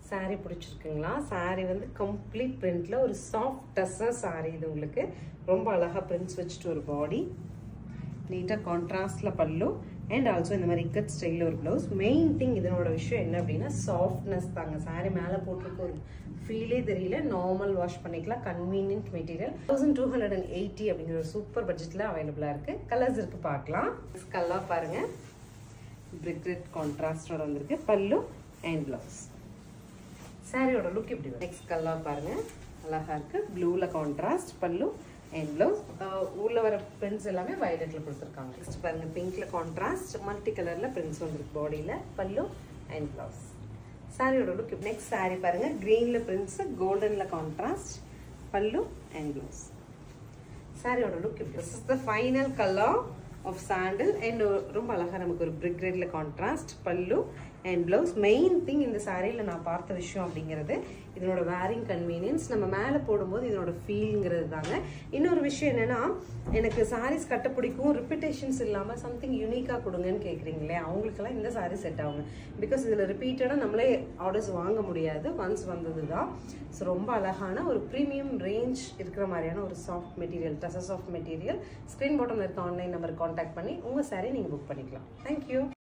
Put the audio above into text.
saree பிடிச்சிருக்குங்களா saree வந்து complete பிரிண்ட்ல ஒரு சாஃப்ட் டஸ்ஸாக saree இது உங்களுக்கு ரொம்ப அழகா பிரிண்ட்ஸ் வச்சுட்டு ஒரு பாடி நீட்டாக கான்ட்ராஸ்டில் பல்லு அண்ட் ஆல்சோ இந்த மாதிரி இக்கட் ஸ்டைலில் ஒரு ப்ளவுஸ் மெயின் திங் இதனோட விஷயம் என்ன அப்படின்னா சாஃப்ட்னஸ் தாங்க saree மேலே போட்டிருக்க ஒரு ஃபீலே தெரியல நார்மல் வாஷ் பண்ணிக்கலாம் convenient material thousand two hundred and eighty அப்படிங்கிற ஒரு சூப்பர் பட்ஜெட்டில் அவைலபிளாக இருக்குது கலர்ஸ் இருக்குது பார்க்கலாம் கலர் பாருங்கள் பிரிக் ரெட் கான்ட்ராஸ்டோட வந்திருக்கு பல்லு அண்ட் ப்ளவுஸ் சாரியோட லுக் இப்படி வரும் நெக்ஸ்ட் கலர் பாருங்க அழகா இருக்கு ப்ளூல கான்ட்ராஸ்ட் பல்லு அண்ட் ப்ளவுஸ் உள்ள வர பிரிண்ட்ஸ் எல்லாமே வயலட்ல கொடுத்துருக்காங்க நெக்ஸ்ட் பாருங்க பிங்க்ல கான்ட்ராஸ்ட் மல்டி கலர்ல பிரிண்ட்ஸ் வந்திருக்கு பாடியில பல்லு அண்ட் ப்ளவுஸ் சாரியோட லுக் நெக்ஸ்ட் சாரி பாருங்க கிரீன்ல பிரிண்ட்ஸ் கோல்டன்ல கான்ட்ராஸ்ட் பல்லு அண்ட் ப்ளவுஸ் சாரியோட லுக் இப்படி this is the final colour of சாண்டில் அண்ட் ரொம்ப அழகாக நமக்கு ஒரு பிரிக் ரெட்ல contrast pallu and blouse main thing இந்த சாரியில் நான் பார்த்த விஷயம் அப்படிங்கிறது இதனோட வேரிங் கன்வீனியன்ஸ் நம்ம மேலே போடும்போது இதனோட ஃபீல்ங்கிறது தாங்க இன்னொரு விஷயம் என்னன்னா எனக்கு சாரீஸ் கட்ட பிடிக்கும் ரிப்பிட்டேஷன்ஸ் இல்லாமல் சம்திங் யூனிக்காக கொடுங்கன்னு கேட்குறீங்களே அவங்களுக்கெல்லாம் இந்த சாரீ செட் ஆகுங்க பிகாஸ் இதில் ரிப்பீட்டடாக நம்மளே ஆர்டர்ஸ் வாங்க முடியாது ஒன்ஸ் வந்தது தான் ஸோ ரொம்ப அழகான ஒரு ப்ரீமியம் ரேஞ்ச் இருக்கிற மாதிரியான ஒரு soft material touches of material screen பாட்டமில் இருக்க ஆன்லைன் நம்பர் காண்டாக்ட் பண்ணி உங்கள் சாரீ நீங்கள் புக் பண்ணிக்கலாம் தேங்க்யூ